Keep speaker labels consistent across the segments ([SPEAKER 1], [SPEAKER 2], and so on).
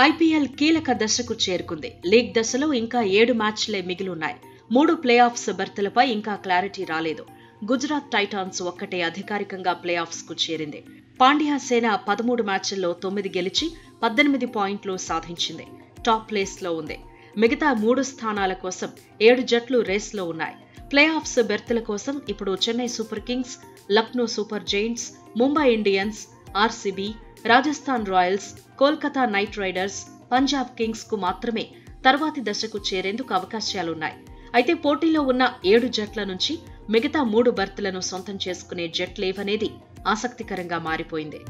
[SPEAKER 1] IPL కీలక దశకు చేరుకుంది లీగ్ దశలో ఇంకా ఏడు మ్యాచ్లే మిగిలున్నాయి మూడు ప్లే ఆఫ్స్ బెర్తులపై ఇంకా క్లారిటీ రాలేదు గుజరాత్ టైటాన్స్ ఒక్కటే అధికారికంగా ప్లే ఆఫ్స్ కు చేరింది పాండ్యా సేన పదమూడు మ్యాచ్ల్లో తొమ్మిది గెలిచి పద్దెనిమిది పాయింట్లు సాధించింది టాప్ ప్లేస్ లో ఉంది మిగతా మూడు స్థానాల కోసం ఏడు జట్లు రేస్లో ఉన్నాయి ప్లే ఆఫ్స్ బెర్తుల కోసం ఇప్పుడు Chennai Super Kings Lucknow Super Giants Mumbai Indians RCB Rajasthan Royals Kolkata Knight Riders Punjab Kings కు మాత్రమే తర్వాతి దశకు చేరేందుకు అవకాశాలున్నాయి అయితే పోటీలో ఉన్న ఏడు జట్ల నుంచి మిగతా మూడు బర్త్లను సొంతం చేసుకునే జట్లేవనేది ఆసక్తికరంగా మారిపోయింది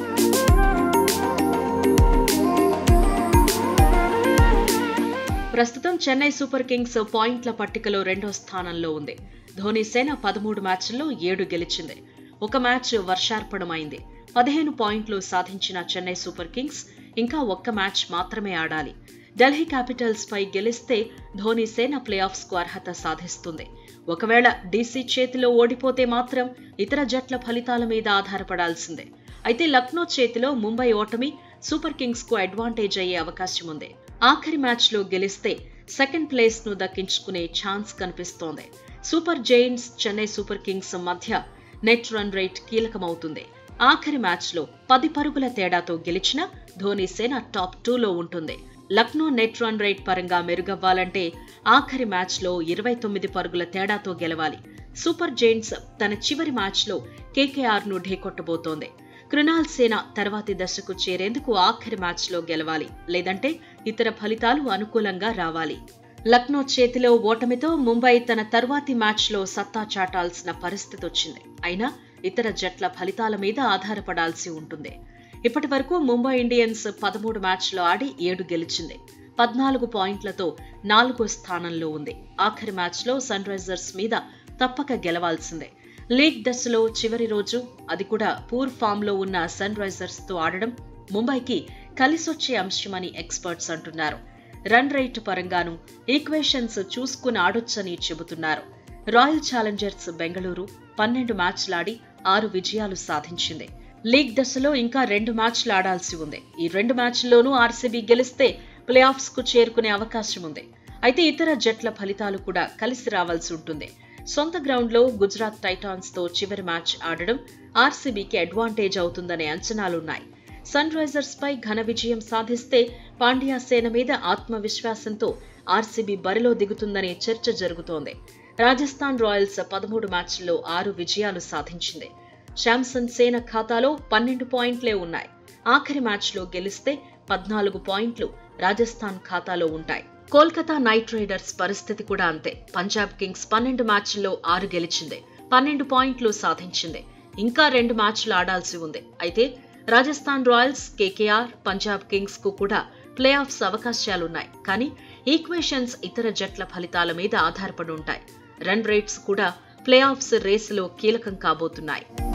[SPEAKER 1] ప్రస్తుతం చెన్నై సూపర్ కింగ్స్ పాయింట్ల పట్టికలో రెండో స్థానంలో ఉంది ధోని సేన పదమూడు మ్యాచ్ల్లో ఏడు గెలిచింది ఒక మ్యాచ్ వర్షార్పణమైంది పదిహేను పాయింట్లు సాధించిన చెన్నై సూపర్ కింగ్స్ ఇంకా ఒక్క మ్యాచ్ మాత్రమే ఆడాలి ఢిల్లీ క్యాపిటల్స్ పై గెలిస్తే ధోని సేన ప్లే ఆఫ్స్ కు అర్హత సాధిస్తుంది ఒకవేళ డీసీ చేతిలో ఓడిపోతే మాత్రం ఇతర జట్ల ఫలితాల మీద ఆధారపడాల్సిందే అయితే లక్నో చేతిలో ముంబై ఓటమి సూపర్ కింగ్స్ కు అడ్వాంటేజ్ అయ్యే అవకాశం ఉంది ఆఖరి మ్యాచ్ లో గెలిస్తే సెకండ్ ప్లేస్ ను దక్కించుకునే ఛాన్స్ కనిపిస్తోంది Super Giants Chennai Super Kings మధ్య నెట్ రన్ రేట్ కీలకమవుతుంది ఆఖరి మ్యాచ్ లో పది పరుగుల తేడాతో గెలిచిన ధోని సేన టాప్ టూలో ఉంటుంది లక్నో నెట్ రన్ రేట్ పరంగా మెరుగవ్వాలంటే ఆఖరి మ్యాచ్ లో ఇరవై తొమ్మిది పరుగుల తేడాతో గెలవాలి సూపర్ జైంట్స్ తన చివరి మ్యాచ్ లో కేకేఆర్ ను ఢీకొట్టబోతోంది కృణాల్ సేన తర్వాతి దశకు చేరేందుకు ఆఖరి మ్యాచ్ లో గెలవాలి లేదంటే ఇతర ఫలితాలు అనుకూలంగా రావాలి లక్నో చేతిలో ఓటమితో ముంబై తన తర్వాతి మ్యాచ్లో సత్తా చాటాల్సిన పరిస్థితి వచ్చింది అయినా ఇతర జట్ల ఫలితాల మీద ఆధారపడాల్సి ఉంటుంది ఇప్పటి వరకు ముంబై ఇండియన్స్ పదమూడు మ్యాచ్లు ఆడి ఏడు గెలిచింది పద్నాలుగు పాయింట్లతో నాలుగో స్థానంలో ఉంది ఆఖరి మ్యాచ్లో సన్ రైజర్స్ మీద తప్పక గెలవాల్సిందే లీగ్ దశలో చివరి రోజు అది కూడా పూర్ ఫామ్ లో ఉన్న సన్ రైజర్స్ తో ఆడడం ముంబైకి కలిసొచ్చే అంశమని ఎక్స్పర్ట్స్ అంటున్నారు రన్ రేట్ పరంగాను ఈక్వేషన్స్ చూసుకుని ఆడొచ్చని చెబుతున్నారు రాయల్ ఛాలెంజర్స్ బెంగళూరు పన్నెండు మ్యాచ్లాడి ఆరు విజయాలు సాధించింది లీగ్ దశలో ఇంకా రెండు మ్యాచ్లు ఆడాల్సి ఉంది ఈ రెండు మ్యాచ్ల్లోనూ ఆర్సీబీ గెలిస్తే ప్లే ఆఫ్స్ కు చేరుకునే అవకాశం ఉంది అయితే ఇతర జట్ల ఫలితాలు కూడా కలిసి రావాల్సి ఉంటుంది సొంత గ్రౌండ్లో గుజరాత్ టైటాన్స్ తో చివరి మ్యాచ్ ఆడడం ఆర్సీబీకి అడ్వాంటేజ్ అవుతుందనే అంచనాలున్నాయి సన్ రైజర్స్ పై ఘన విజయం సాధిస్తే పాండ్యా సేన మీద ఆత్మవిశ్వాసంతో ఆర్సీబీ బరిలో దిగుతుందనే చర్చ జరుగుతోంది రాజస్థాన్ రాయల్స్ పదమూడు మ్యాచ్ల్లో ఆరు విజయాలు సాధించింది శాంసన్ సేన ఖాతాలో పన్నెండు పాయింట్లే ఉన్నాయి ఆఖరి మ్యాచ్లో గెలిస్తే పద్నాలుగు పాయింట్లు రాజస్థాన్ ఖాతాలో ఉంటాయి కోల్కతా నైట్ రైడర్స్ పరిస్థితి కూడా అంతే పంజాబ్ కింగ్స్ పన్నెండు మ్యాచ్ల్లో ఆరు గెలిచింది పన్నెండు పాయింట్లు సాధించింది ఇంకా రెండు మ్యాచ్లు ఆడాల్సి ఉంది అయితే Rajasthan Royals KKR Punjab Kings కు కూడా ప్లే ఆఫ్స్ అవకాశాలున్నాయి కానీ ఈక్వేషన్స్ ఇతర జట్ల ఫలితాల మీద ఆధారపడి ఉంటాయి రన్ రేట్స్ కూడా ప్లే ఆఫ్స్ రేసులో కీలకం కాబోతున్నాయి